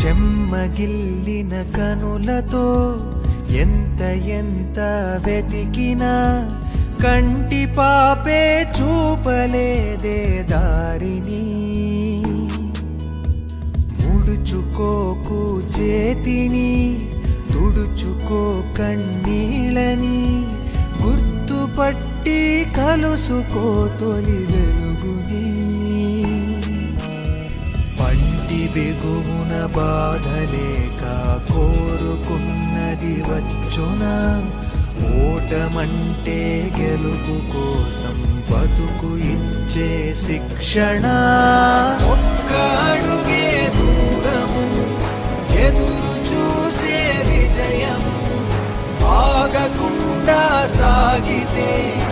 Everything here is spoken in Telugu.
చెమ్మగిల్లిన కనులతో ఎంత ఎంత వెతికినా కంటి పాపే చూపలేదే దారిని ముడుచుకోకు చేతిని తుడుచుకో కన్నీళ్ళని గుర్తుపట్టి కలుసుకో తొలి వెలుగుని పంటి బిగుమున బాధలేక కోరుకున్నది వచ్చునా ఓటమంటే గెలుపు కోసం బతుకు ఇచ్చే శిక్షణ ఒక్క అడుగే దూరము ఎదురు చూసే విజయము ఆగకుండా సాగితే